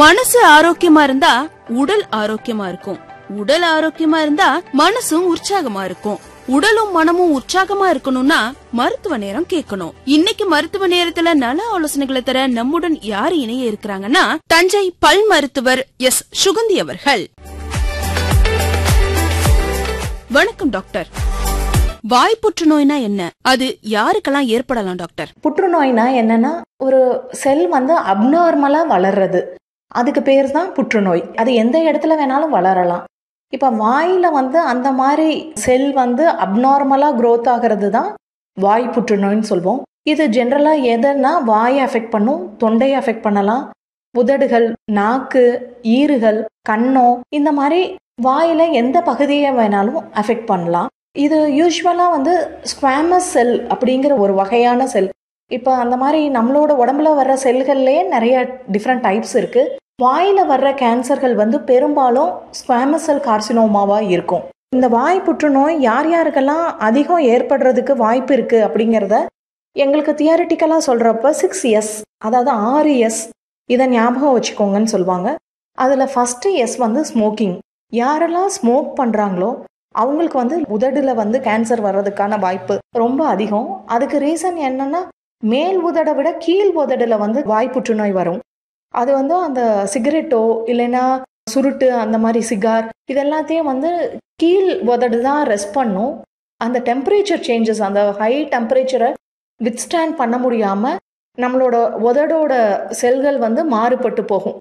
மனசு ஆரோக்கியமா இருந்தா உடல் ஆரோக்கியமா இருக்கும் உடல் ஆரோக்கியமா இருந்தா மனசும் உற்சாகமா இருக்கும் உடலும் மனமும் உற்சாகமா இருக்கணும்னா மருத்துவ நேரம் கேட்கணும் இன்னைக்கு மருத்துவ நேரத்துல நல ஆலோசனைகளை தர நம்முடன் யார் இணைய இருக்கிறாங்கன்னா தஞ்சை பல் மருத்துவர் எஸ் சுகந்தி அவர்கள் வணக்கம் டாக்டர் வாய் புற்றுநோய்னா என்ன அது யாருக்கெல்லாம் ஏற்படலாம் டாக்டர் புற்றுநோய்னா என்னன்னா ஒரு செல் வந்து அப்நார்மலாக வளர்றது அதுக்கு பேர் தான் புற்றுநோய் அது எந்த இடத்துல வேணாலும் வளரலாம் இப்போ வாயில் வந்து அந்த மாதிரி செல் வந்து அப்நார்மலாக growth ஆகிறது தான் வாய் புற்றுநோய்னு சொல்வோம் இது ஜென்ரலாக எதுன்னா வாயை அஃபெக்ட் பண்ணும் தொண்டையை அஃபெக்ட் பண்ணலாம் உதடுகள் நாக்கு ஈறுகள் கண்ணம் இந்த மாதிரி வாயில் எந்த பகுதியை வேணாலும் அஃபெக்ட் பண்ணலாம் இது யூஸ்வலாக வந்து ஸ்குவாமஸ் செல் அப்படிங்கிற ஒரு வகையான செல் இப்போ அந்த மாதிரி நம்மளோட உடம்புல வர்ற செல்கள்லேயே நிறைய டிஃப்ரெண்ட் டைப்ஸ் இருக்குது வாயில் வர்ற கேன்சர்கள் வந்து பெரும்பாலும் ஸ்குவாமஸ் செல் கார்சினோமாவாக இருக்கும் இந்த வாய் புற்றுநோய் யார் யாருக்கெல்லாம் அதிகம் ஏற்படுறதுக்கு வாய்ப்பு இருக்குது அப்படிங்கிறத எங்களுக்கு தியரிட்டிக்கலாக சொல்கிறப்ப சிக்ஸ் எஸ் அதாவது ஆறு எஸ் இதை ஞாபகம் வச்சுக்கோங்கன்னு சொல்லுவாங்க அதில் ஃபஸ்ட்டு எஸ் வந்து ஸ்மோக்கிங் யாரெல்லாம் ஸ்மோக் பண்ணுறாங்களோ அவங்களுக்கு வந்து உதடுல வந்து கேன்சர் வர்றதுக்கான வாய்ப்பு ரொம்ப அதிகம் அதுக்கு ரீசன் என்னன்னா மேல் உதடை விட கீழ் உதடுல வந்து வாய் புற்றுநோய் வரும் அது வந்து அந்த சிகரெட்டோ இல்லைன்னா சுருட்டு அந்த மாதிரி சிகார் இதெல்லாத்தையும் வந்து கீழ் உதடு தான் ரெஸ்ட் பண்ணும் அந்த டெம்பரேச்சர் சேஞ்சஸ் அந்த ஹை டெம்பரேச்சரை வித்ஸ்டாண்ட் பண்ண முடியாம நம்மளோட உதடோட செல்கள் வந்து மாறுபட்டு போகும்